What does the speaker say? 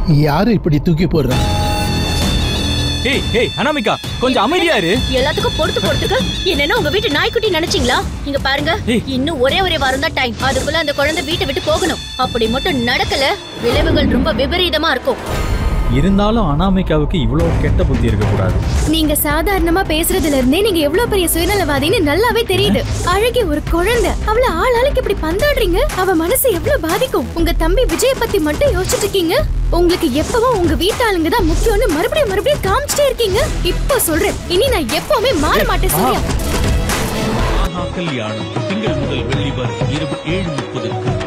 யாரு இப்படி தூக்கி போடுறா ஏய் ஏய் அனாமிகா கொஞ்சம் அமைதியா இரு எல்லாத்துக்கும் பொறுத்து பொறுத்துக்கு என்னன்னா உங்க வீட்டு நாய்க்குட்டி நினைச்சீங்களா இங்க பாருங்க ஏய். இன்னும் ஒரே ஒரே வாரம் தான் டைம் அதுக்குள்ள அந்த குழந்தை வீட்டை விட்டு போகணும் அப்படி மட்டும் நடக்கல விளைவுகள் ரொம்ப விபரீதமா இருக்கும் இருந்தாலும் அனாமிகாவுக்கு இவ்வளவு கெட்ட புத்தி இருக்க கூடாது நீங்க சாதாரணமா பேசுறதுல இருந்தே நீங்க எவ்வளவு பெரிய சுயநலவாதின்னு நல்லாவே தெரியுது அழகி ஒரு குழந்தை அவள ஆள் ஆளுக்கு இப்படி பந்தாடுறீங்க அவ மனசு எவ்வளவு பாதிக்கும் உங்க தம்பி விஜய பத்தி மட்டும் யோசிச்சுட்டு இருக்கீங்க உங்களுக்கு எப்பவும் உங்க வீட்டாளுங்க தான் முக்கியம்னு மறுபடியும் மறுபடியும் காமிச்சிட்டே இருக்கீங்க இப்போ சொல்றேன் இனி நான் எப்பவுமே மாற மாட்டேன் சூர்யா மகா கல்யாணம் திங்கள் முதல் வெள்ளி வரை இரவு ஏழு முப்பதுக்கு